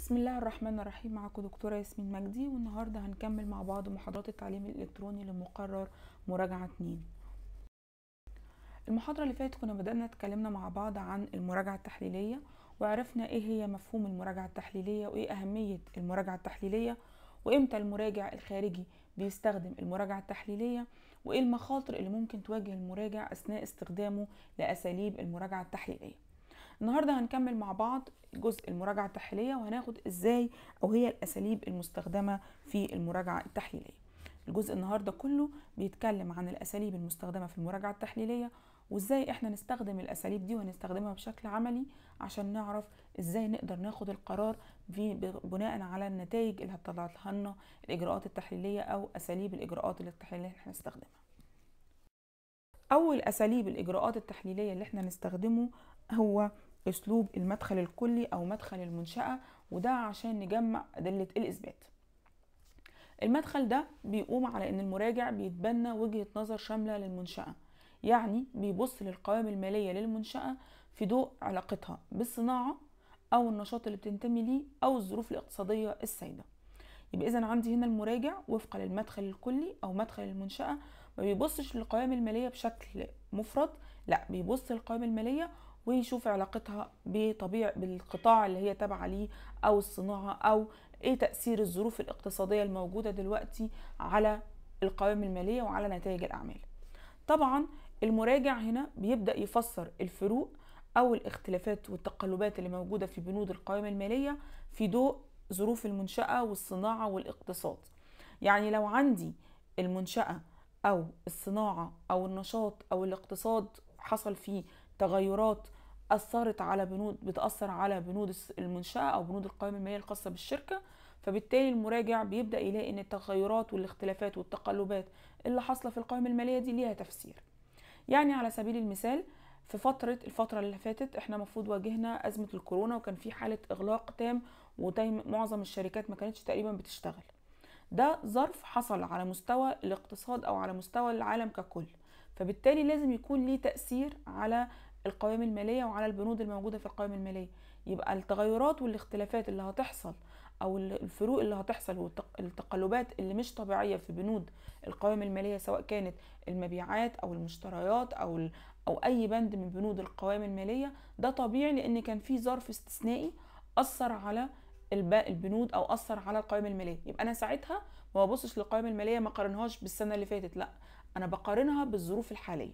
بسم الله الرحمن الرحيم معكم دكتورة ياسمين مجدي والنهاردة هنكمل مع بعض محاضرات التعليم الإلكتروني لمقرر مراجعة 2 المحاضرة اللي فاتت كنا بدأنا اتكلمنا مع بعض عن المراجعة التحليلية وعرفنا ايه هي مفهوم المراجعة التحليلية وايه أهمية المراجعة التحليلية وامتى المراجع الخارجي بيستخدم المراجعة التحليلية وايه المخاطر اللي ممكن تواجه المراجع أثناء استخدامه لأساليب المراجعة التحليلية النهارده هنكمل مع بعض جزء المراجعه التحليليه وهناخد ازاي او هي الاساليب المستخدمه في المراجعه التحليليه الجزء النهارده كله بيتكلم عن الاساليب المستخدمه في المراجعه التحليليه وازاي احنا نستخدم الاساليب دي وهنستخدمها بشكل عملي عشان نعرف ازاي نقدر ناخد القرار في بناء على النتائج اللي هتطلعها لنا الاجراءات التحليليه او اساليب الاجراءات التحليليه اللي احنا هنستخدمها اول اساليب الاجراءات التحليليه اللي احنا هنستخدمه هو اسلوب المدخل الكلي او مدخل المنشاه وده عشان نجمع ادله الاثبات المدخل ده بيقوم على ان المراجع بيتبنى وجهه نظر شامله للمنشاه يعني بيبص للقوائم الماليه للمنشاه في ضوء علاقتها بالصناعه او النشاط اللي بتنتمي ليه او الظروف الاقتصاديه السائده يبقى اذا عندي هنا المراجع وفقا للمدخل الكلي او مدخل المنشاه ما بيبصش للقوائم الماليه بشكل مفرد لا بيبص للقوائم الماليه ويشوف علاقتها بطبيع بالقطاع اللي هي تابعه ليه او الصناعه او ايه تاثير الظروف الاقتصاديه الموجوده دلوقتي على القوائم الماليه وعلى نتائج الاعمال طبعا المراجع هنا بيبدا يفسر الفروق او الاختلافات والتقلبات اللي موجوده في بنود القوائم الماليه في ضوء ظروف المنشاه والصناعه والاقتصاد يعني لو عندي المنشاه او الصناعه او النشاط او الاقتصاد حصل فيه تغيرات اثرت على بنود بتاثر على بنود المنشاه او بنود القوائم الماليه الخاصه بالشركه فبالتالي المراجع بيبدا يلاقي ان التغيرات والاختلافات والتقلبات اللي حاصله في القوائم الماليه دي ليها تفسير يعني على سبيل المثال في فترة الفترة اللي فاتت احنا المفروض واجهنا أزمة الكورونا وكان في حالة إغلاق تام ومعظم الشركات ما كانتش تقريبا بتشتغل ده ظرف حصل على مستوى الاقتصاد أو على مستوى العالم ككل فبالتالي لازم يكون ليه تأثير على القوائم المالية وعلى البنود الموجودة في القوائم المالية يبقى التغيرات والاختلافات اللي هتحصل أو الفروق اللي هتحصل والتقلبات اللي مش طبيعية في بنود القوائم المالية سواء كانت المبيعات أو المشتريات أو أو أي بند من بنود القوائم المالية ده طبيعي لأن كان في ظرف استثنائي أثر على البنود أو أثر على القوائم المالية يبقى أنا ساعتها ما ببصش للقوائم المالية ما قارنهاش بالسنة اللي فاتت لأ أنا بقارنها بالظروف الحالية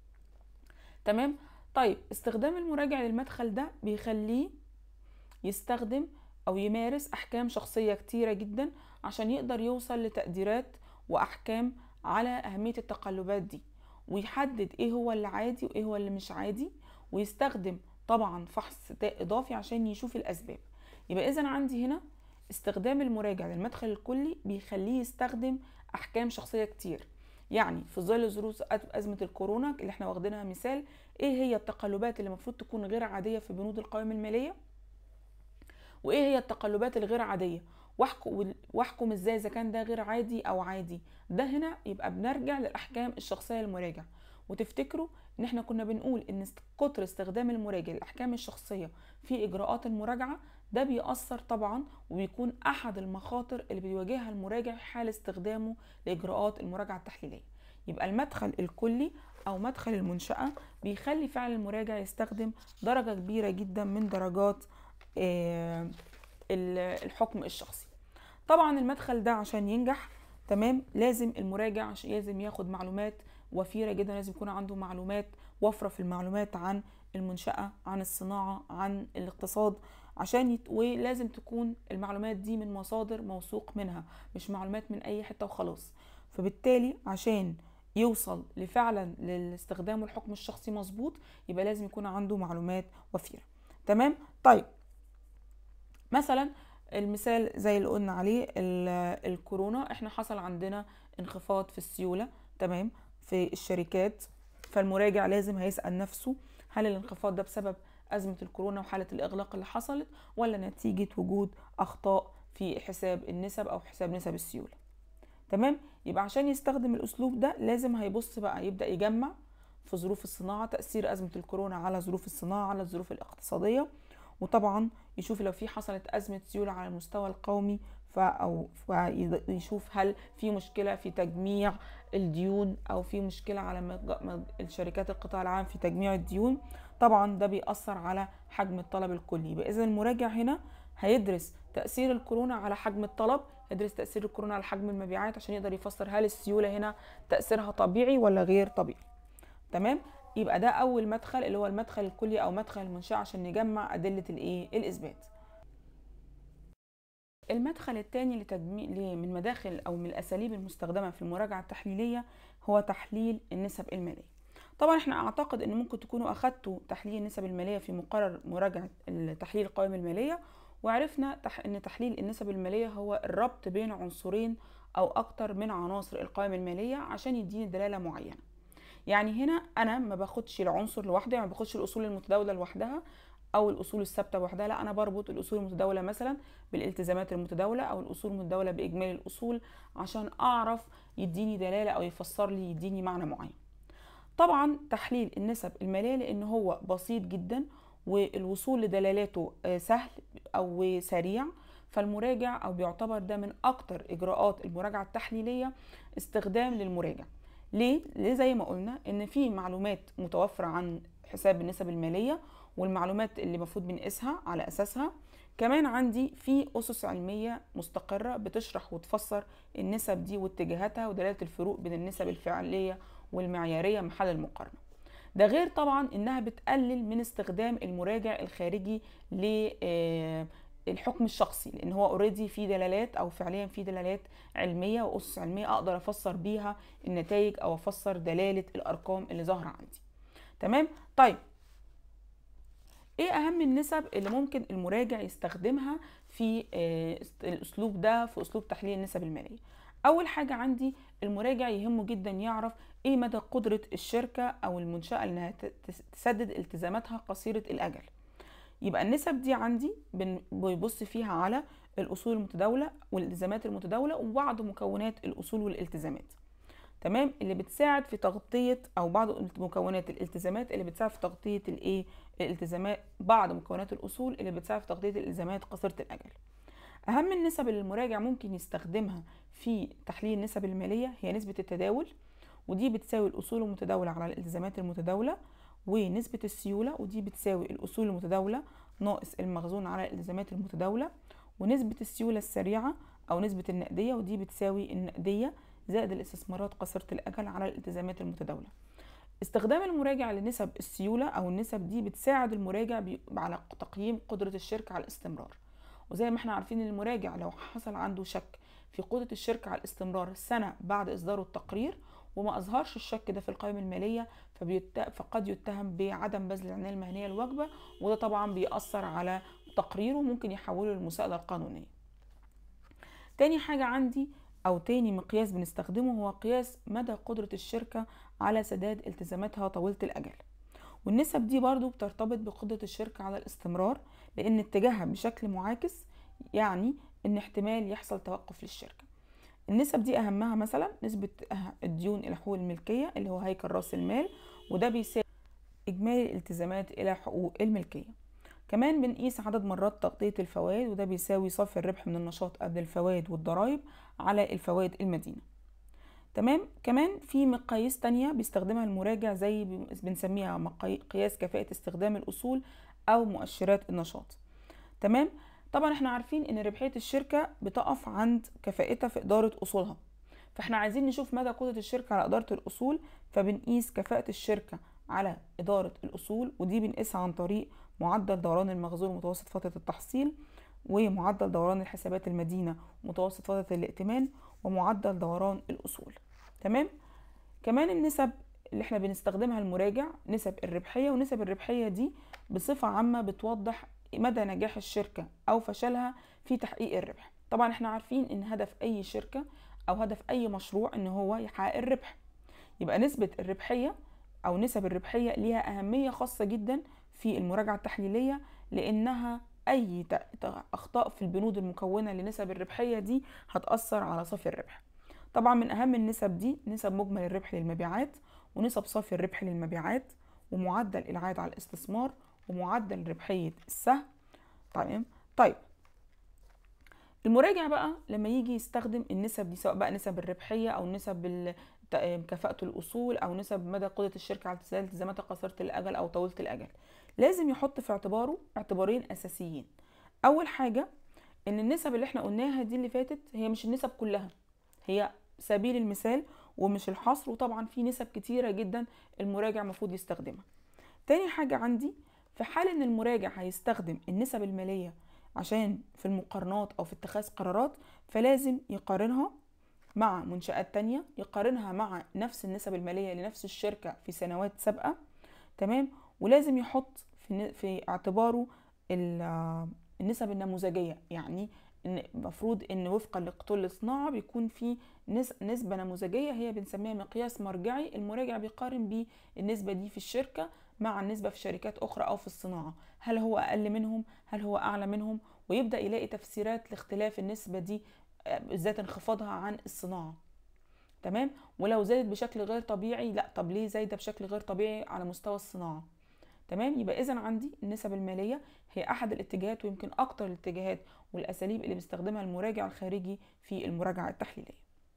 تمام طيب استخدام المراجع للمدخل ده بيخليه يستخدم او يمارس احكام شخصية كتيرة جدا عشان يقدر يوصل لتقديرات واحكام على اهمية التقلبات دي ويحدد ايه هو اللي عادي وايه هو اللي مش عادي ويستخدم طبعا فحص اضافي عشان يشوف الاسباب يبقى اذا عندي هنا استخدام المراجع للمدخل الكلي بيخليه يستخدم احكام شخصية كتير يعني في ظل ظروف ازمه الكورونا اللي احنا واخدينها مثال ايه هي التقلبات اللي المفروض تكون غير عاديه في بنود القوائم الماليه وايه هي التقلبات الغير عاديه واحكم واحكم ازاي اذا كان ده غير عادي او عادي ده هنا يبقى بنرجع للاحكام الشخصيه للمراجع وتفتكروا ان احنا كنا بنقول ان كتر استخدام المراجع الاحكام الشخصيه في اجراءات المراجعه ده بيأثر طبعا وبيكون احد المخاطر اللي بيواجهها المراجع حال استخدامه لاجراءات المراجعه التحليليه يبقى المدخل الكلي او مدخل المنشاه بيخلي فعلا المراجع يستخدم درجه كبيره جدا من درجات الحكم الشخصي طبعا المدخل ده عشان ينجح تمام لازم المراجع لازم ياخد معلومات وفيره جدا لازم يكون عنده معلومات وفره في المعلومات عن المنشاه عن الصناعه عن الاقتصاد عشان يت... ولازم تكون المعلومات دي من مصادر موثوق منها مش معلومات من اي حته وخلاص فبالتالي عشان يوصل لفعلا لاستخدام الحكم الشخصي مظبوط يبقى لازم يكون عنده معلومات وفيره تمام طيب مثلا المثال زي اللي قلنا عليه الكورونا احنا حصل عندنا انخفاض في السيوله تمام في الشركات فالمراجع لازم هيسال نفسه هل الانخفاض ده بسبب أزمة الكورونا وحالة الإغلاق اللي حصلت ولا نتيجة وجود أخطاء في حساب النسب أو حساب نسب السيولة تمام يبقى عشان يستخدم الأسلوب ده لازم هيبص بقى يبدأ يجمع في ظروف الصناعة تأثير أزمة الكورونا على ظروف الصناعة على الظروف الاقتصادية وطبعا يشوف لو في حصلت ازمه سيوله على المستوى القومي ف او يشوف هل في مشكله في تجميع الديون او في مشكله على الشركات القطاع العام في تجميع الديون طبعا ده بيأثر على حجم الطلب الكلي يبقى اذا المراجع هنا هيدرس تأثير الكورونا على حجم الطلب يدرس تأثير الكورونا على حجم المبيعات عشان يقدر يفسر هل السيولة هنا تأثيرها طبيعي ولا غير طبيعي تمام يبقى ده أول مدخل اللي هو المدخل الكلي أو مدخل المنشأة عشان نجمع أدلة الإيه الإثبات المدخل الثاني لتجميع من مداخل أو من الأساليب المستخدمة في المراجعة التحليلية هو تحليل النسب المالية طبعا احنا اعتقد ان ممكن تكونوا اخدتوا تحليل النسب الماليه في مقرر مراجعه تحليل القوائم الماليه وعرفنا ان تحليل النسب الماليه هو الربط بين عنصرين او اكتر من عناصر القوائم الماليه عشان يديني دلاله معينه يعني هنا انا ما باخدش العنصر لوحده يعني ما باخدش الاصول المتداوله لوحدها او الاصول الثابته لوحدها لا انا بربط الاصول المتداوله مثلا بالالتزامات المتداوله او الاصول المتداوله باجمالي الاصول عشان اعرف يديني دلاله او يفسر لي يديني معنى معين طبعا تحليل النسب الماليه لان هو بسيط جدا والوصول لدلالاته سهل او سريع فالمراجع او بيعتبر ده من اكتر اجراءات المراجعه التحليليه استخدام للمراجع ليه ليه زي ما قلنا ان في معلومات متوفره عن حساب النسب الماليه والمعلومات اللي المفروض بنقيسها على اساسها كمان عندي في اسس علميه مستقره بتشرح وتفسر النسب دي واتجاهاتها ودلاله الفروق بين النسب الفعليه والمعياريه محل المقارنه ده غير طبعا انها بتقلل من استخدام المراجع الخارجي للحكم الشخصي لان هو اوريدي في دلالات او فعليا في دلالات علميه واسس علميه اقدر افسر بيها النتائج او افسر دلاله الارقام اللي ظاهره عندي تمام طيب ايه اهم النسب اللي ممكن المراجع يستخدمها في الاسلوب ده في اسلوب تحليل النسب الماليه اول حاجه عندي المراجع يهمه جدا يعرف ايه مدى قدره الشركه او المنشاه انها تسدد التزاماتها قصيره الاجل يبقى النسب دي عندي بيبص فيها على الاصول المتداوله والالتزامات المتداوله وبعض مكونات الاصول والالتزامات تمام اللي بتساعد في تغطيه او بعض مكونات الالتزامات اللي بتساعد في تغطيه الايه الالتزامات بعض مكونات الاصول اللي بتساعد في تغطيه الالتزامات قصيره الاجل اهم النسب اللي المراجع ممكن يستخدمها في تحليل النسب الماليه هي نسبه التداول ودي بتساوي الاصول المتداوله على الالتزامات المتداوله ونسبه السيوله ودي بتساوي الاصول المتداوله ناقص المخزون على الالتزامات المتداوله ونسبه السيوله السريعه او نسبه النقديه ودي بتساوي النقديه زائد الاستثمارات قصيره الاجل على الالتزامات المتداوله استخدام المراجع لنسب السيوله او النسب دي بتساعد المراجع على تقييم قدره الشركه على الاستمرار وزي ما احنا عارفين المراجع لو حصل عنده شك في قدره الشركه على الاستمرار سنه بعد اصداره التقرير وما اظهرش الشك ده في القائمه الماليه فبيت... فقد يتهم بعدم بذل العنايه المهنيه الواجبه وده طبعا بيأثر على تقريره ممكن يحوله للمساءله القانونيه تاني حاجه عندي او تاني مقياس بنستخدمه هو قياس مدى قدره الشركه على سداد التزاماتها طويله الاجل والنسب دي برضو بترتبط بقدره الشركه على الاستمرار لان اتجاهها بشكل معاكس يعني ان احتمال يحصل توقف للشركه النسب دي اهمها مثلا نسبه الديون الى حقوق الملكيه اللي هو هيكل راس المال وده بيساوي اجمالي الالتزامات الى حقوق الملكيه كمان بنقيس عدد مرات تغطيه الفوائد وده بيساوي صافي الربح من النشاط قبل الفوائد والضرائب على الفوائد المدينه تمام كمان في مقاييس تانية بيستخدمها المراجع زي بنسميها قياس كفاءة استخدام الأصول أو مؤشرات النشاط تمام طبعا احنا عارفين ان ربحية الشركة بتقف عند كفاءتها في إدارة أصولها فاحنا عايزين نشوف مدى قدرة الشركة على إدارة الأصول فبنقيس كفاءة الشركة على إدارة الأصول ودي بنقيسها عن طريق معدل دوران المخزون متوسط فترة التحصيل ومعدل دوران الحسابات المدينة متوسط فترة الائتمان ومعدل دوران الأصول تمام كمان النسب اللي احنا بنستخدمها المراجع نسب الربحية ونسب الربحية دي بصفة عامة بتوضح مدى نجاح الشركة أو فشلها في تحقيق الربح طبعا احنا عارفين ان هدف أي شركة أو هدف أي مشروع ان هو يحقق الربح يبقى نسبة الربحية أو نسب الربحية ليها أهمية خاصة جدا في المراجعة التحليلية لأنها أي أخطاء في البنود المكونة لنسب الربحية دي هتأثر على صافي الربح طبعا من أهم النسب دي نسب مجمل الربح للمبيعات ونسب صافي الربح للمبيعات ومعدل العائد على الاستثمار ومعدل ربحية السهم تمام طيب المراجع بقى لما يجي يستخدم النسب دي سواء بقى نسب الربحيه او نسب ال- ت- كفاءة الأصول أو نسب مدى قدرة الشركة على تسديد التزاماتها قصيرة الأجل أو طويلة الأجل لازم يحط في اعتباره اعتبارين أساسيين أول حاجة إن النسب اللي احنا قلناها دي اللي فاتت هي مش النسب كلها هي سبيل المثال ومش الحصر وطبعا في نسب كتيرة جدا المراجع المفروض يستخدمها تاني حاجة عندي في حال ان المراجع هيستخدم النسب المالية عشان في المقارنات او في اتخاذ قرارات فلازم يقارنها مع منشآت تانية يقارنها مع نفس النسب المالية لنفس الشركة في سنوات سابقة تمام ولازم يحط في ن- في اعتباره ال- النسب النموذجية يعني ان المفروض ان وفقا لكل صناعة بيكون في نس- نسبة نموذجية هي بنسميها مقياس مرجعي المراجع بيقارن بيه النسبة دي في الشركة مع النسبة في شركات أخرى أو في الصناعة هل هو أقل منهم هل هو أعلى منهم ويبدأ يلاقي تفسيرات لاختلاف النسبة دي آه، بالذات انخفاضها عن الصناعة تمام ولو زادت بشكل غير طبيعي لا طب ليه زايدة بشكل غير طبيعي على مستوى الصناعة تمام يبقى اذا عندي النسب الماليه هي احد الاتجاهات ويمكن اكتر الاتجاهات والاساليب اللي بيستخدمها المراجع الخارجي في المراجعه التحليليه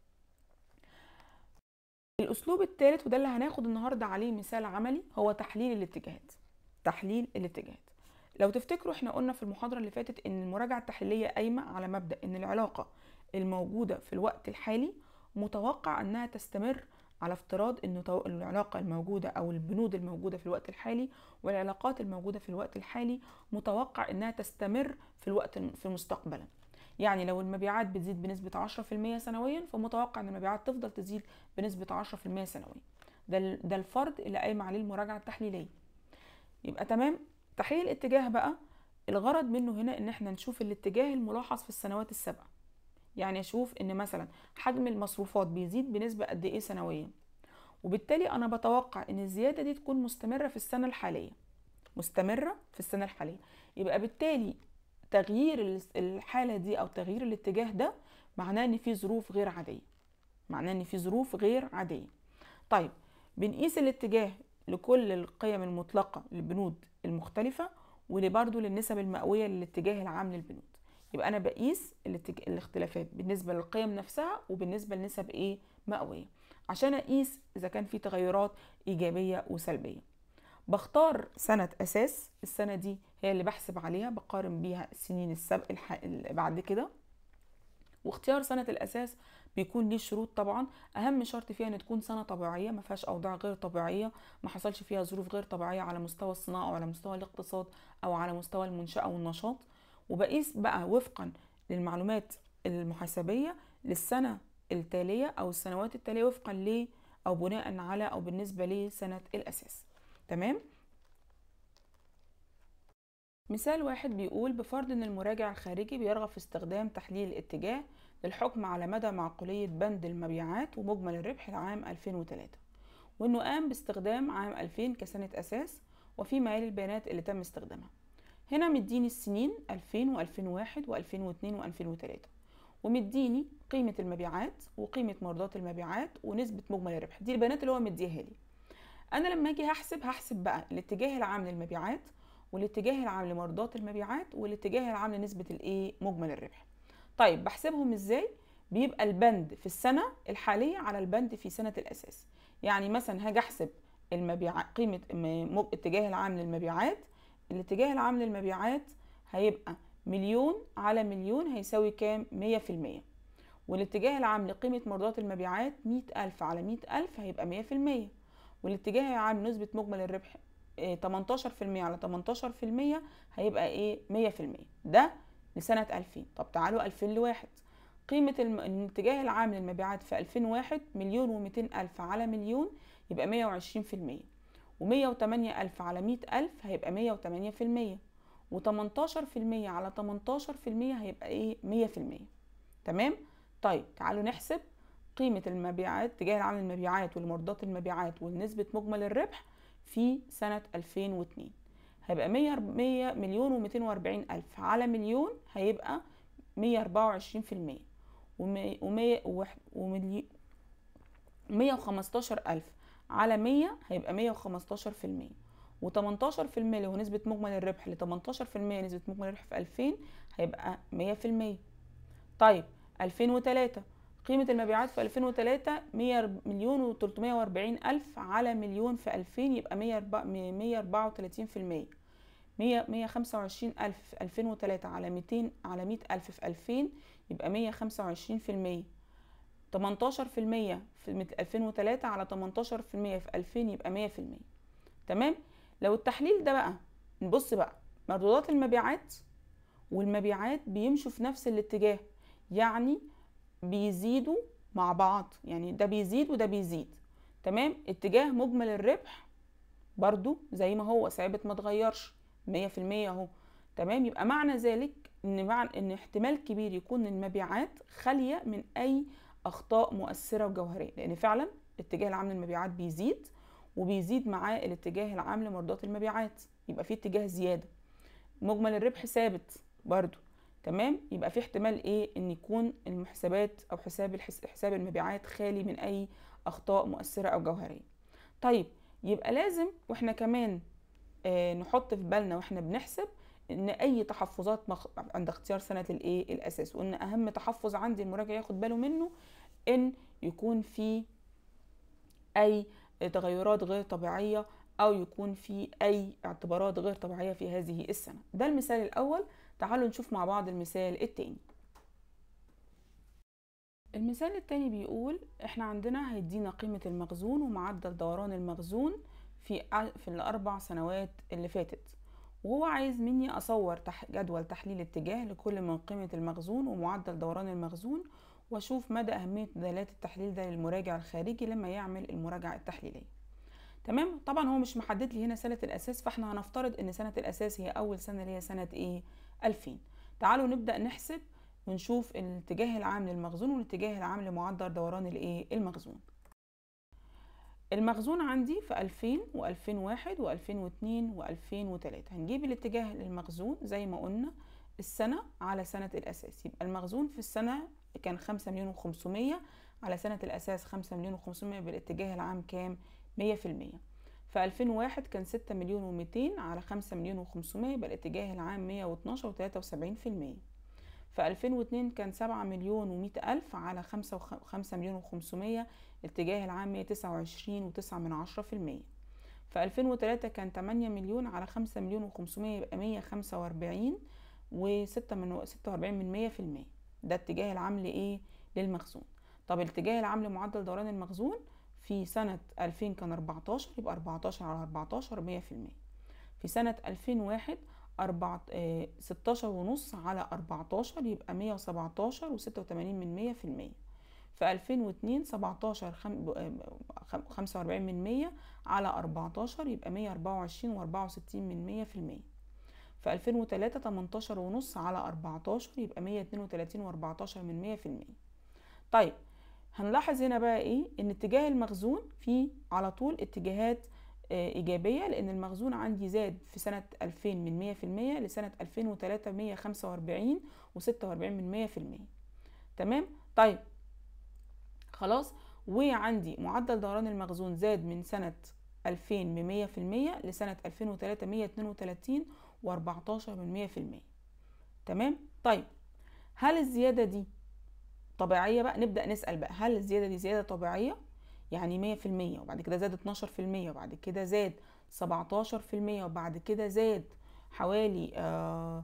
الاسلوب الثالث وده اللي هناخد النهارده عليه مثال عملي هو تحليل الاتجاهات تحليل الاتجاهات لو تفتكروا احنا قلنا في المحاضره اللي فاتت ان المراجعه التحليليه قايمه على مبدا ان العلاقه الموجوده في الوقت الحالي متوقع انها تستمر على افتراض ان تو- العلاقه الموجوده او البنود الموجوده في الوقت الحالي والعلاقات الموجوده في الوقت الحالي متوقع انها تستمر في الوقت الم- في مستقبلا يعني لو المبيعات بتزيد بنسبه 10% سنويا فمتوقع ان المبيعات تفضل تزيد بنسبه 10% سنويا ده ال- ده الفرض اللي قايم عليه المراجعه التحليليه يبقى تمام تحليل الاتجاه بقى الغرض منه هنا ان احنا نشوف الاتجاه الملاحظ في السنوات السابقه يعني اشوف ان مثلا حجم المصروفات بيزيد بنسبه قد ايه سنويا وبالتالي انا بتوقع ان الزياده دي تكون مستمره في السنه الحاليه مستمره في السنه الحاليه يبقى بالتالي تغيير ال- الحاله دي او تغيير الاتجاه ده معناه ان في ظروف غير عاديه معناه ان في ظروف غير عاديه طيب بنقيس الاتجاه لكل القيم المطلقه للبنود المختلفه وبرضه للنسب المئويه للاتجاه العام للبنود يبقى انا بقيس الاتج... الاختلافات بالنسبه للقيم نفسها وبالنسبه لنسب ايه مئويه عشان اقيس اذا كان في تغيرات ايجابيه وسلبيه بختار سنه اساس السنه دي هي اللي بحسب عليها بقارن بيها السنين السابقه الح... اللي بعد كده واختيار سنه الاساس بيكون ليه شروط طبعا اهم شرط فيها ان تكون سنه طبيعيه ما فيهاش اوضاع غير طبيعيه ما حصلش فيها ظروف غير طبيعيه على مستوى الصناعه او على مستوى الاقتصاد او على مستوى المنشاه والنشاط وبقيس بقى وفقا للمعلومات المحاسبيه للسنه التاليه او السنوات التاليه وفقا ل او بناء على او بالنسبه لسنه الاساس تمام مثال واحد بيقول بفرض ان المراجع الخارجي بيرغب في استخدام تحليل الاتجاه للحكم على مدى معقولية بند المبيعات ومجمل الربح لعام 2003 وانه قام باستخدام عام 2000 كسنة اساس وفيما يلي البيانات اللي تم استخدامها هنا مديني السنين 2000 و2001 و2002 و2003 ومديني قيمة المبيعات وقيمة مرضات المبيعات ونسبة مجمل الربح دي البيانات اللي هو مديها لي انا لما اجي هحسب هحسب بقى الاتجاه العام للمبيعات والاتجاه العام لمرضات المبيعات والاتجاه العام لنسبة الايه مجمل الربح طيب بحسبهم ازاي بيبقى البند في السنة الحالية على البند في سنة الأساس يعني مثلا هاجي أحسب المبيعات قيمة م- م- الاتجاه العام للمبيعات الاتجاه العام للمبيعات هيبقى مليون على مليون هيساوي كام مية في المية والاتجاه العام لقيمة مرضات المبيعات مئة ألف على مئة ألف هيبقى مية في المية والاتجاه العام لنسبة مجمل الربح تمنتاشر في المية على تمنتاشر في المية هيبقى ايه مية في المية ده لسنة 2000 طب تعالوا 2001 قيمة الم... الاتجاه العام للمبيعات في 2001 مليون و200 ألف على مليون يبقى 120 في المية و108 ألف على 100 ألف هيبقى 108 في المية و18 في المية على 18 في المية هيبقى ايه 100 في المية تمام طيب تعالوا نحسب قيمة المبيعات اتجاه العام للمبيعات ولمرضات المبيعات ونسبة مجمل الربح في سنة 2002 هيبقى 100 100 مليون و240 ألف على مليون هيبقى 124 في المية ومية ومليون 115 ألف على 100 هيبقى 115 في المية و18% اللي هو نسبة مجمل الربح ل 18% نسبة مجمل الربح في 2000 هيبقى 100% طيب 2003 قيمة المبيعات في 2003 100 مليون و340 ألف على مليون في 2000 يبقى 134 في المية 100 125 ألف في 2003 على 200 على 100 ألف في 2000 يبقى 125 في المية 18 في المية في 2003 على 18 في المية في 2000 يبقى 100 في المية تمام لو التحليل ده بقى نبص بقى مردودات المبيعات والمبيعات بيمشوا في نفس الاتجاه يعني بيزيدوا مع بعض يعني ده بيزيد وده بيزيد تمام اتجاه مجمل الربح برضو زي ما هو ثابت ما اتغيرش مية في المية اهو تمام يبقى معنى ذلك ان معنى ان احتمال كبير يكون المبيعات خالية من اي اخطاء مؤثرة وجوهرية لان فعلا الاتجاه العام للمبيعات بيزيد وبيزيد معاه الاتجاه العام لمردات المبيعات يبقى في اتجاه زيادة مجمل الربح ثابت برضو تمام يبقى في احتمال ايه ان يكون المحسبات او حساب حساب المبيعات خالي من اي اخطاء مؤثره او جوهريه طيب يبقى لازم واحنا كمان آه نحط في بالنا واحنا بنحسب ان اي تحفظات مخ... عند اختيار سنه الايه الاساس وان اهم تحفظ عندي المراجع ياخد باله منه ان يكون في اي تغيرات غير طبيعيه او يكون في اي اعتبارات غير طبيعيه في هذه السنه ده المثال الاول تعالوا نشوف مع بعض المثال التاني المثال التاني بيقول احنا عندنا هيدينا قيمة المخزون ومعدل دوران المخزون في في الأربع سنوات اللي فاتت وهو عايز مني أصور جدول تحليل اتجاه لكل من قيمة المخزون ومعدل دوران المخزون واشوف مدى أهمية دلالات التحليل ده للمراجع الخارجي لما يعمل المراجعة التحليلية تمام طبعا هو مش محدد لي هنا سنة الأساس فاحنا هنفترض إن سنة الأساس هي أول سنة اللي هي سنة إيه 2000 تعالوا نبدأ نحسب ونشوف الاتجاه العام للمخزون والاتجاه العام لمعدل دوران الايه المخزون المخزون عندي في 2000 و2001 و2002 و2003 هنجيب الاتجاه للمخزون زي ما قلنا السنة على سنة الأساس يبقى المخزون في السنة كان 5 مليون و500 على سنة الأساس 5 مليون و500 بالاتجاه العام كام 100% في 2001 كان 6 مليون و200 على 5 مليون و500 يبقى الاتجاه العام 112 و73% في 2002 كان 7 مليون و100 ألف على 5 5 مليون و500 الاتجاه العام 129 و9 من 10% في 2003 كان 8 مليون على 5 مليون و500 يبقى 145 و6 من 46 من 100% ده الاتجاه العام لإيه؟ للمخزون طب الاتجاه العام لمعدل دوران المخزون في سنة 2000 كان 14 يبقى 14 على 14 100 في المية في سنة 2001 أربعة اه 16 ونص على 14 يبقى 117 و86 من 100 في المية في 2002 17 خم... 45 من 100 على 14 يبقى 124 و64 من 100 في المية في 2003 18 ونص على 14 يبقى 132 و14 من 100 في المية طيب هنلاحظ هنا بقى ايه ان اتجاه المخزون فيه على طول اتجاهات ايجابيه لان المخزون عندي زاد في سنه 2000 من 100% لسنه 2003 145 و46 من 100% تمام طيب خلاص وعندي معدل دوران المخزون زاد من سنه 2000 من 100% لسنه 2003 132 و14 من 100% تمام طيب هل الزياده دي طبيعيه بقى نبدا نسال بقى هل الزياده دي زياده طبيعيه يعني 100% وبعد كده زاد 12% وبعد كده زاد 17% وبعد كده زاد حوالي آه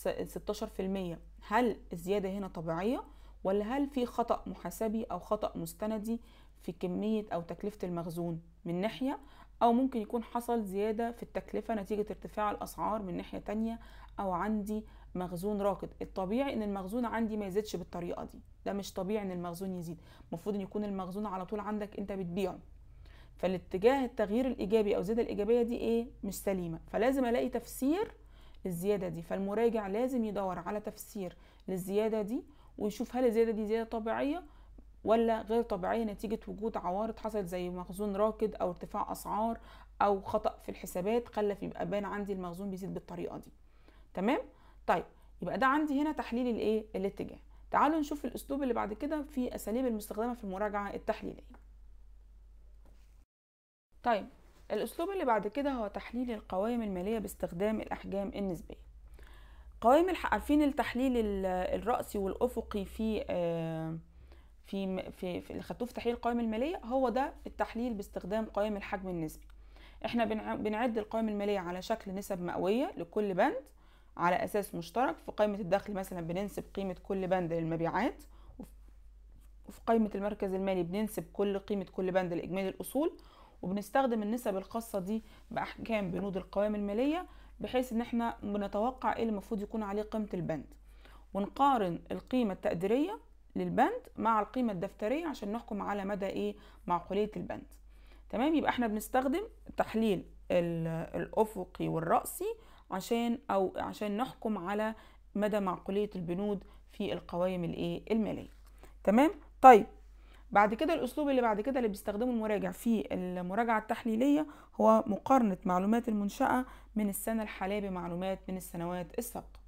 16% هل الزياده هنا طبيعيه ولا هل في خطا محاسبي او خطا مستندي في كميه او تكلفه المخزون من ناحيه او ممكن يكون حصل زياده في التكلفه نتيجه ارتفاع الاسعار من ناحيه تانية او عندي مخزون راكد الطبيعي ان المخزون عندي ما يزيدش بالطريقه دي ده مش طبيعي ان المخزون يزيد المفروض ان يكون المخزون على طول عندك انت بتبيعه فالاتجاه التغيير الايجابي او الزياده الايجابيه دي ايه مش سليمه فلازم الاقي تفسير للزياده دي فالمراجع لازم يدور على تفسير للزياده دي ويشوف هل الزياده دي زياده طبيعيه ولا غير طبيعيه نتيجه وجود عوارض حصلت زي مخزون راكد او ارتفاع اسعار او خطا في الحسابات خلى يبقى بان عندي المخزون بيزيد بالطريقه دي تمام طيب يبقى ده عندي هنا تحليل الايه الاتجاه تعالوا نشوف الاسلوب اللي بعد كده في اساليب المستخدمه في المراجعه التحليليه طيب الأسلوب اللي بعد كده هو تحليل القوائم المالية باستخدام الأحجام النسبية قوائم الح... عارفين التحليل ال- الرأسي والأفقي في آه، في م- في, في اللي خدتوه في تحليل القوائم المالية هو ده التحليل باستخدام قوائم الحجم النسبي احنا بنع- بنعد القوائم المالية على شكل نسب مئوية لكل بند على أساس مشترك في قائمة الدخل مثلا بننسب قيمة كل بند للمبيعات وف- وفي قائمة المركز المالي بننسب كل قيمة كل بند لإجمالي الأصول وبنستخدم النسب الخاصة دي بأحكام بنود القوائم المالية بحيث ان احنا بنتوقع ايه اللي المفروض يكون عليه قيمة البند ونقارن القيمة التقديرية للبند مع القيمة الدفترية عشان نحكم على مدى ايه معقولية البند تمام يبقى احنا بنستخدم تحليل ال- الأفقي والرأسي عشان او عشان نحكم على مدى معقولية البنود في القوائم الايه المالية تمام طيب بعد كده الاسلوب اللي بعد كده اللي بيستخدمه المراجع في المراجعه التحليليه هو مقارنه معلومات المنشاه من السنه الحاليه بمعلومات من السنوات السابقه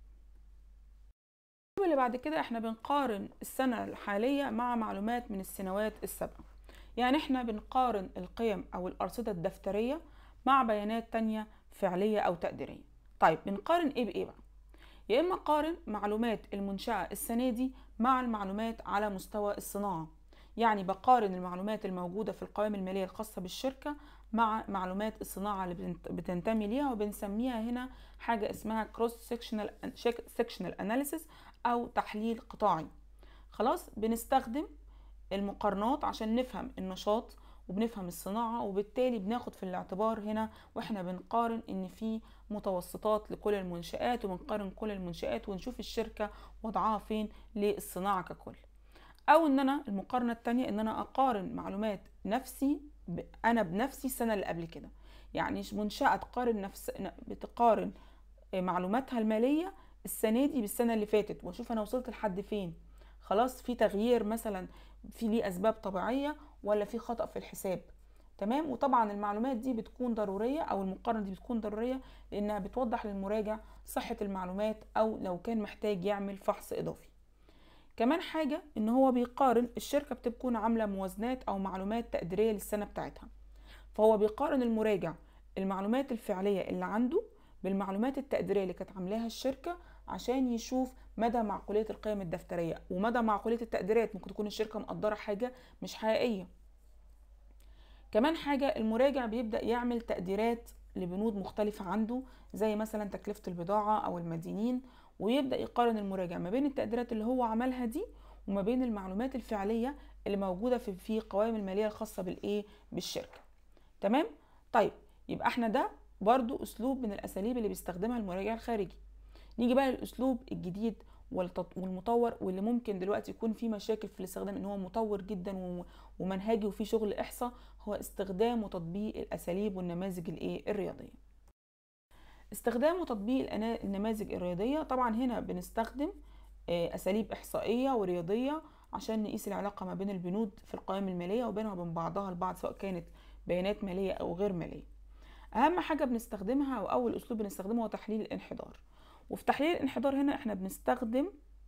الاسلوب اللي بعد كده احنا بنقارن السنه الحاليه مع معلومات من السنوات السابقه يعني احنا بنقارن القيم او الارصده الدفتريه مع بيانات تانية فعليه او تقديريه طيب بنقارن ايه بايه بقى يا اما قارن معلومات المنشاه السنه دي مع المعلومات على مستوى الصناعه يعني بقارن المعلومات الموجودة في القوائم المالية الخاصة بالشركة مع معلومات الصناعة اللي بتنت- بتنتمي ليها وبنسميها هنا حاجة اسمها cross sectional sectional analysis أو تحليل قطاعي خلاص بنستخدم المقارنات عشان نفهم النشاط وبنفهم الصناعة وبالتالي بناخد في الاعتبار هنا واحنا بنقارن ان في متوسطات لكل المنشآت وبنقارن كل المنشآت ونشوف الشركة وضعها فين للصناعة ككل او ان انا المقارنه التانية ان انا اقارن معلومات نفسي ب... انا بنفسي السنه اللي قبل كده يعني منشاه تقارن نفس بتقارن معلوماتها الماليه السنه دي بالسنه اللي فاتت واشوف انا وصلت لحد فين خلاص في تغيير مثلا في ليه اسباب طبيعيه ولا في خطا في الحساب تمام وطبعا المعلومات دي بتكون ضروريه او المقارنه دي بتكون ضروريه لانها بتوضح للمراجع صحه المعلومات او لو كان محتاج يعمل فحص اضافي كمان حاجة ان هو بيقارن الشركة بتكون عاملة موازنات او معلومات تقديرية للسنة بتاعتها فهو بيقارن المراجع المعلومات الفعلية اللي عنده بالمعلومات التقديرية اللي كانت عاملاها الشركة عشان يشوف مدى معقولية القيم الدفترية ومدى معقولية التقديرات ممكن تكون الشركة مقدرة حاجة مش حقيقية كمان حاجة المراجع بيبدأ يعمل تقديرات لبنود مختلفة عنده زي مثلا تكلفة البضاعة أو المدينين ويبدأ يقارن المراجع ما بين التقديرات اللي هو عملها دي وما بين المعلومات الفعلية اللي موجودة في في قوائم المالية الخاصة بالإيه بالشركة تمام طيب يبقى احنا ده برضو أسلوب من الأساليب اللي بيستخدمها المراجع الخارجي نيجي بقى للأسلوب الجديد والتط- والمطور واللي ممكن دلوقتي يكون فيه مشاكل في الاستخدام ان هو مطور جدا و- ومنهجي وفيه شغل احصاء هو استخدام وتطبيق الاساليب والنماذج الايه الرياضيه استخدام وتطبيق الأنا- النماذج الرياضيه طبعا هنا بنستخدم آه، اساليب احصائيه ورياضيه عشان نقيس العلاقه ما بين البنود في القوائم الماليه وبينها وبين بعضها البعض سواء كانت بيانات ماليه او غير ماليه اهم حاجه بنستخدمها او اول اسلوب بنستخدمه هو تحليل الانحدار وفي تحليل الانحدار هنا احنا بنستخدم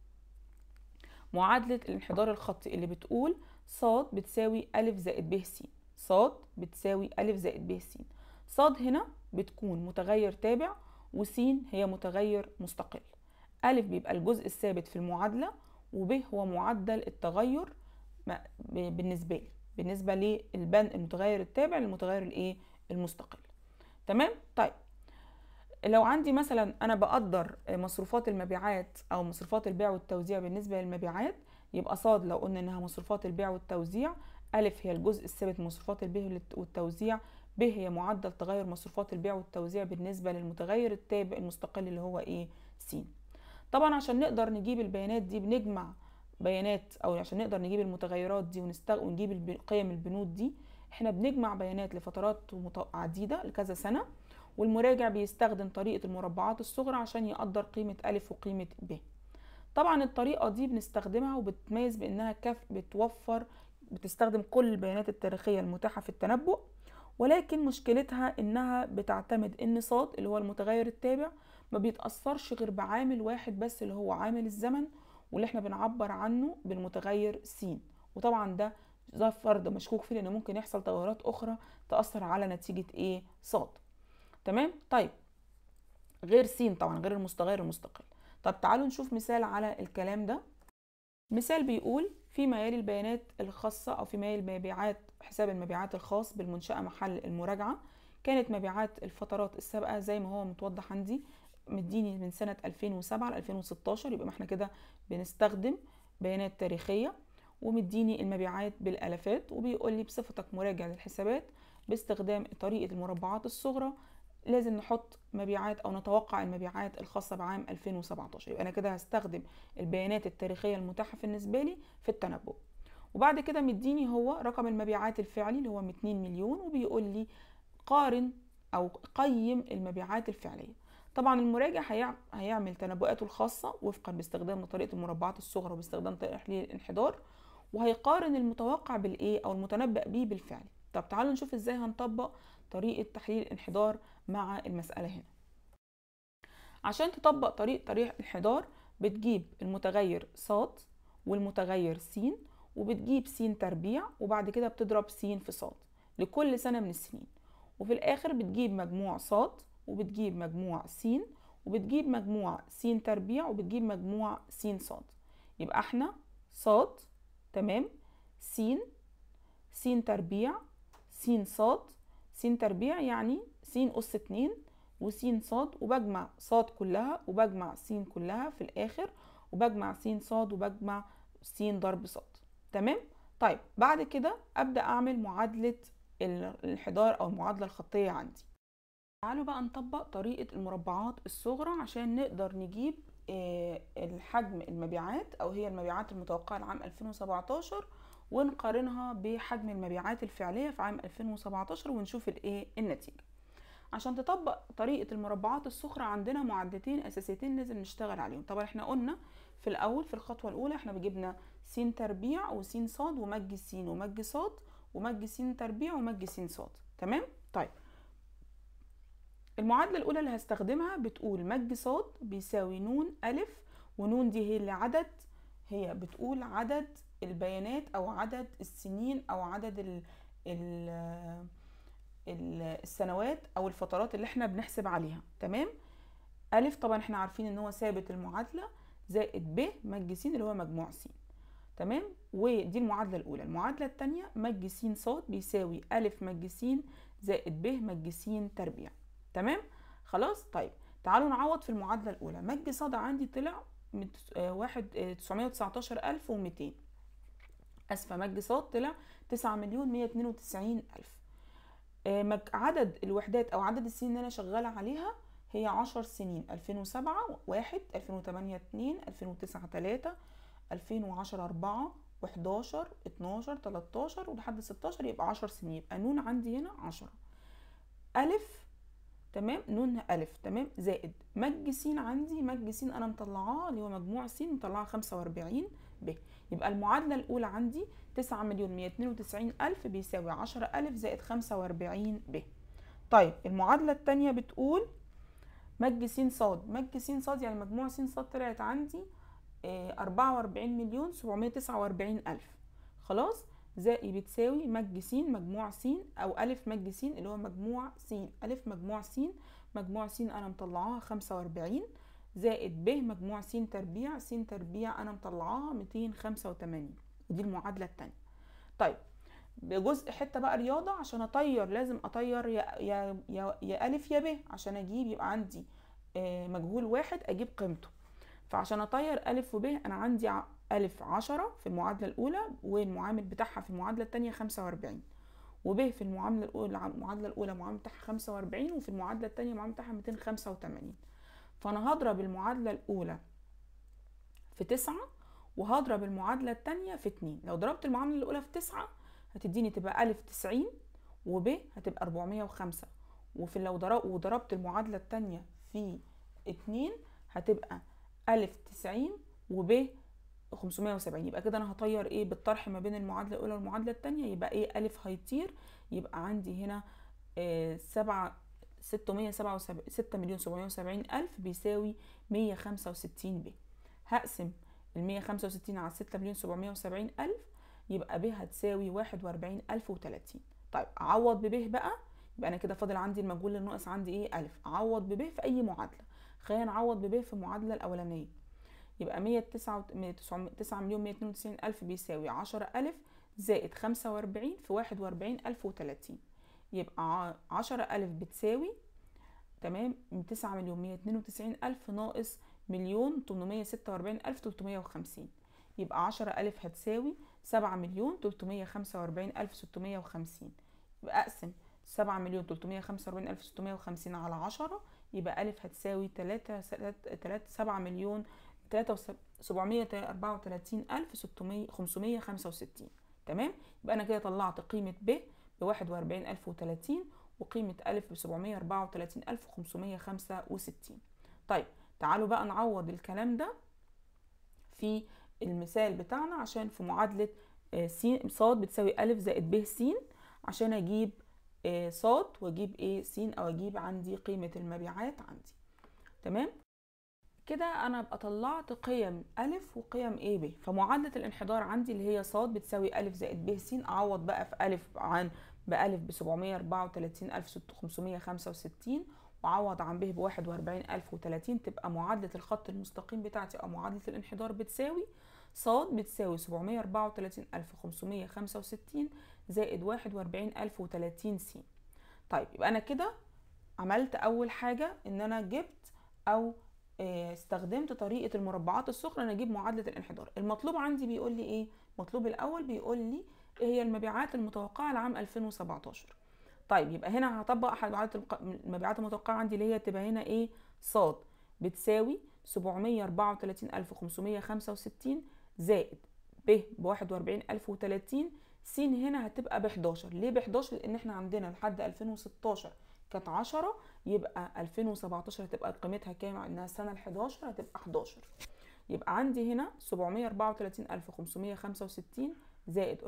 معادلة الانحدار الخطي اللي بتقول ص بتساوي أ زائد ب س ص بتساوي أ زائد ب س ص هنا بتكون متغير تابع وس هي متغير مستقل أ بيبقى الجزء الثابت في المعادلة وب هو معدل التغير ما- ب- بالنسبة لي بالنسبة للبن المتغير التابع للمتغير الايه المستقل تمام طيب لو عندي مثلا انا بقدر مصروفات المبيعات او مصروفات البيع والتوزيع بالنسبه للمبيعات يبقى صاد لو قلنا انها مصروفات البيع والتوزيع الف هي الجزء الثابت من مصروفات البيع والتوزيع ب هي معدل تغير مصروفات البيع والتوزيع بالنسبه للمتغير التابع المستقل اللي هو ايه س طبعا عشان نقدر نجيب البيانات دي بنجمع بيانات او عشان نقدر نجيب المتغيرات دي ونستغ... ونجيب الب- قيم البنود دي احنا بنجمع بيانات لفترات مت- عديده لكذا سنه والمراجع بيستخدم طريقة المربعات الصغرى عشان يقدر قيمة أ وقيمة ب طبعا الطريقة دي بنستخدمها وبتميز بأنها كف بتوفر بتستخدم كل البيانات التاريخية المتاحة في التنبؤ ولكن مشكلتها انها بتعتمد ان ص اللي هو المتغير التابع ما بيتأثرش غير بعامل واحد بس اللي هو عامل الزمن واللي احنا بنعبر عنه بالمتغير س وطبعا ده ده فرض مشكوك فيه لان ممكن يحصل تغيرات اخرى تاثر على نتيجه ايه صاد تمام طيب غير س طبعا غير المستغير المستقل طب تعالوا نشوف مثال على الكلام ده مثال بيقول فيما يلي البيانات الخاصة أو فيما يلي مبيعات حساب المبيعات الخاص بالمنشأة محل المراجعة كانت مبيعات الفترات السابقة زي ما هو متوضح عندي مديني من سنة 2007 ل 2016 يبقى ما احنا كده بنستخدم بيانات تاريخية ومديني المبيعات بالالافات وبيقول لي بصفتك مراجع للحسابات باستخدام طريقه المربعات الصغرى لازم نحط مبيعات او نتوقع المبيعات الخاصه بعام 2017 يبقى انا كده هستخدم البيانات التاريخيه المتاحه بالنسبه لي في التنبؤ وبعد كده مديني هو رقم المبيعات الفعلي اللي هو 200 مليون وبيقول لي قارن او قيم المبيعات الفعليه طبعا المراجع هيعمل تنبؤاته الخاصه وفقا باستخدام طريقه المربعات الصغرى وباستخدام تحليل الانحدار وهيقارن المتوقع بالايه او المتنبأ به بالفعل طب تعالوا نشوف ازاي هنطبق طريقه تحليل الانحدار مع المساله هنا عشان تطبق طريقه طريقه الانحدار بتجيب المتغير ص والمتغير س وبتجيب س تربيع وبعد كده بتضرب س في ص لكل سنه من السنين وفي الاخر بتجيب مجموع ص وبتجيب مجموع س وبتجيب مجموع س تربيع وبتجيب مجموع س ص يبقى احنا ص تمام س س تربيع س صاد س تربيع يعني س أس اتنين وس صاد وبجمع صاد كلها وبجمع س كلها في الآخر وبجمع س صاد وبجمع س ضرب صاد تمام طيب بعد كده أبدأ أعمل معادلة الانحدار أو المعادلة الخطية عندي تعالوا بقى نطبق طريقة المربعات الصغرى عشان نقدر نجيب الحجم المبيعات او هي المبيعات المتوقعه لعام 2017 ونقارنها بحجم المبيعات الفعليه في عام 2017 ونشوف الايه النتيجه عشان تطبق طريقه المربعات الصغرى عندنا معادلتين اساسيتين لازم نشتغل عليهم طبعا احنا قلنا في الاول في الخطوه الاولى احنا جبنا س تربيع وس صاد ومج س ومج صاد ومج س تربيع ومج س صاد تمام طيب المعادلة الأولى اللي هستخدمها بتقول مج صاد بيساوي نون ألف ونون دي هي اللي عدد هي بتقول عدد البيانات أو عدد السنين أو عدد ال ال ال السنوات أو الفترات اللي احنا بنحسب عليها تمام ألف طبعا احنا عارفين ان هو ثابت المعادلة زائد ب مج س اللي هو مجموع س تمام ودي المعادلة الأولى المعادلة الثانية مج س صاد بيساوي ألف مج س زائد ب مج س تربيع تمام خلاص طيب تعالوا نعوض في المعادله الاولى مج صاد عندي طلع واحد تسعمية وتسعتاشر ألف ومتين أسفة مج صاد طلع تسعة مليون مية اتنين وتسعين ألف عدد الوحدات أو عدد السنين اللي أنا شغالة عليها هي عشر سنين ألفين وسبعة واحد ألفين وتمانية اتنين ألفين وتسعة تلاتة ألفين وعشرة أربعة وحداشر اتناشر تلاتاشر ولحد ستاشر يبقى عشر سنين يبقى نون عندي هنا عشرة ألف تمام نون ألف تمام زائد مج س عندي مج س أنا مطلعاه اللي هو مجموع س مطلعاه خمسة وأربعين ب يبقى المعادلة الأولى عندي تسعة مليون مية اتنين وتسعين ألف بيساوي عشرة ألف زائد خمسة وأربعين ب طيب المعادلة التانية بتقول مج س صاد مج س صاد يعني مجموع س صاد طلعت عندي أربعة وأربعين مليون سبعمية تسعة وأربعين ألف خلاص زائد بتساوي مج س مجموع س او الف مج س اللي هو مجموع س الف مجموع س مجموع س انا مطلعاها خمسة واربعين زائد ب مجموع س تربيع س تربيع انا مطلعاها ميتين خمسة وتمانين ودي المعادلة التانية طيب بجزء حتة بقى رياضة عشان اطير لازم اطير يا يا يا, يا الف يا ب عشان اجيب يبقى عندي مجهول واحد اجيب قيمته فعشان اطير الف وب انا عندي ألف عشرة في المعادلة الأولى والمعامل بتاعها في المعادلة التانية خمسة وأربعين وب في المعاملة الأولى المعادلة الأولى المعامل بتاعها خمسة وأربعين وفي المعادلة التانية المعامل بتاعها ميتين خمسة وتمانين فأنا هضرب المعادلة الأولى في تسعة وهضرب المعادلة التانية في اتنين لو ضربت المعاملة الأولى في تسعة هتديني تبقى ألف تسعين وب هتبقى أربعمية وخمسة وفي لو ضرب وضربت المعادلة التانية في اتنين هتبقى ألف تسعين وب 570 يبقى كده انا هطير ايه بالطرح ما بين المعادله الاولى والمعادله الثانيه يبقى ايه الف هيطير يبقى عندي هنا إيه سبعة ستمية سبعة وسبعين ستة مليون سبعمية وسبعين ألف بيساوي مية خمسة وستين ب هقسم المية خمسة وستين على ستة مليون سبعمية وسبعين ألف يبقى ب هتساوي واحد واربعين ألف وتلاتين طيب أعوض بب بقى يبقى أنا كده فاضل عندي المجهول الناقص عندي إيه ألف أعوض بب في أي معادلة خلينا نعوض بب في المعادلة الأولانية يبقى مية تسعة تسعة مليون مية اتنين وتسعين ألف بيساوي عشرة ألف زائد خمسة واربعين في واحد واربعين ألف وتلاتين يبقى عشرة ألف بتساوي تمام تسعة مليون مية اتنين وتسعين ألف ناقص مليون تمنمية ستة وأربعين ألف تلتمية وخمسين يبقى عشرة ألف هتساوي سبعة مليون تلتمية خمسة وأربعين ألف ستمية وخمسين يبقى أقسم سبعة مليون تلتمية خمسة وأربعين ألف ستمية وخمسين على عشرة يبقى ألف هتساوي تلاتة تلاتة سبعة مليون تلاتة سبعمية أربعة وتلاتين ألف ستمية خمسمية خمسة وستين تمام يبقى أنا كده طلعت قيمة ب بواحد وأربعين ألف وتلاتين وقيمة ألف بسبعمية أربعة وتلاتين ألف وخمسمية خمسة وستين طيب تعالوا بقى نعوض الكلام ده في المثال بتاعنا عشان في معادلة س ص بتساوي ألف زائد ب س عشان أجيب ص وأجيب إيه س أو أجيب عندي قيمة المبيعات عندي تمام كده أنا أبقى طلعت قيم ألف وقيم إيه ب فمعادلة الانحدار عندي اللي هي ص بتساوي ألف زائد ب س أعوض بقى في ألف عن بألف بسبعمية أربعة وتلاتين ألف خمسمية خمسة وستين وعوض عن ب بواحد وأربعين ألف وتلاتين تبقى معادلة الخط المستقيم بتاعتي أو معادلة الانحدار بتساوي ص بتساوي سبعمية أربعة وتلاتين ألف خمسمية خمسة وستين زائد واحد وأربعين ألف وتلاتين س طيب يبقى أنا كده عملت أول حاجة إن أنا جبت أو استخدمت طريقة المربعات السخنة أنا أجيب معادلة الانحدار المطلوب عندي بيقول لي إيه؟ المطلوب الأول بيقول لي إيه هي المبيعات المتوقعة لعام 2017 طيب يبقى هنا هطبق احد معادله المبيعات المتوقعه عندي اللي هي تبقى هنا ايه ص بتساوي 734565 زائد ب ب 41030 س هنا هتبقى ب 11 ليه ب 11 لان احنا عندنا لحد 2016 كانت 10 يبقى 2017 هتبقى قيمتها كام انها السنه ال 11 هتبقى 11 يبقى عندي هنا 744565 زائد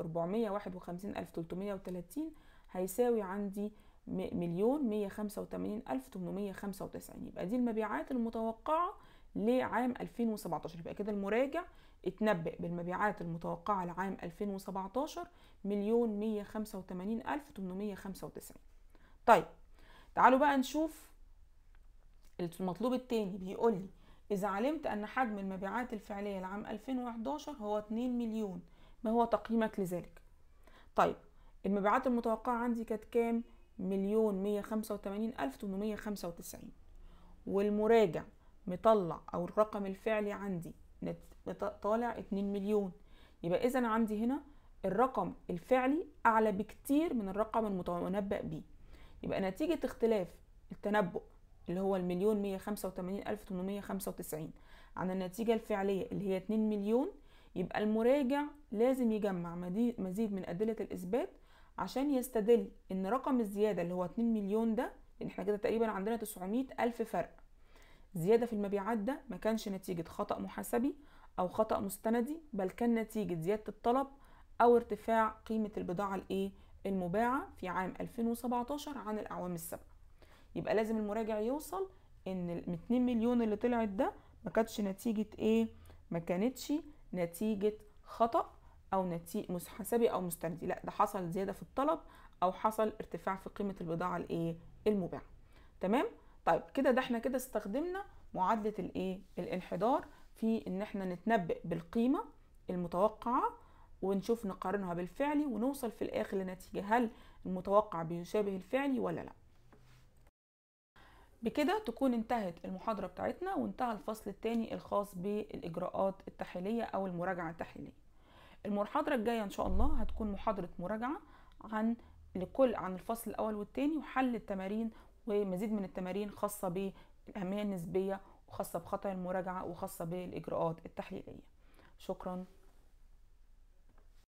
451330 هيساوي عندي مليون مية خمسة وتمانين ألف تمنمية خمسة وتسعين يبقى دي المبيعات المتوقعة لعام 2017 يبقى كده المراجع اتنبأ بالمبيعات المتوقعة لعام 2017 مليون مية خمسة وتمانين ألف تمنمية خمسة وتسعين طيب تعالوا بقى نشوف المطلوب التاني بيقول لي إذا علمت أن حجم المبيعات الفعلية لعام 2011 هو 2 مليون ما هو تقييمك لذلك؟ طيب المبيعات المتوقعة عندي كانت كام؟ مليون مية خمسة وتمانين ألف تمنمية خمسة وتسعين والمراجع مطلع أو الرقم الفعلي عندي طالع اتنين مليون يبقى إذا عندي هنا الرقم الفعلي أعلى بكتير من الرقم المتنبأ بيه يبقى نتيجة اختلاف التنبؤ اللي هو المليون مية خمسة وتمانين ألف تمنمية خمسة وتسعين عن النتيجة الفعلية اللي هي اتنين مليون يبقى المراجع لازم يجمع مزيد من أدلة الإثبات عشان يستدل ان رقم الزياده اللي هو 2 مليون ده لان احنا كده تقريبا عندنا 900 الف فرق زياده في المبيعات ده ما كانش نتيجه خطا محاسبي او خطا مستندي بل كان نتيجه زياده الطلب او ارتفاع قيمه البضاعه الايه المباعه في عام 2017 عن الاعوام السابقه يبقى لازم المراجع يوصل ان ال 2 مليون اللي طلعت ده ما كانتش نتيجه ايه ما كانتش نتيجه خطأ او نتيجه محاسبي او مستندي لا ده حصل زياده في الطلب او حصل ارتفاع في قيمه البضاعه الايه المباعه تمام طيب كده ده احنا كده استخدمنا معادله الايه الانحدار في ان احنا نتنبأ بالقيمه المتوقعه ونشوف نقارنها بالفعلي ونوصل في الاخر لنتيجه هل المتوقع بيشابه الفعلي ولا لا بكده تكون انتهت المحاضرة بتاعتنا وانتهى الفصل الثاني الخاص بالإجراءات التحليلية أو المراجعة التحليلية المحاضرة الجاية إن شاء الله هتكون محاضرة مراجعة عن لكل عن الفصل الأول والثاني وحل التمارين ومزيد من التمارين خاصة بالأهمية النسبية وخاصة بخطأ المراجعة وخاصة بالإجراءات التحليلية شكرا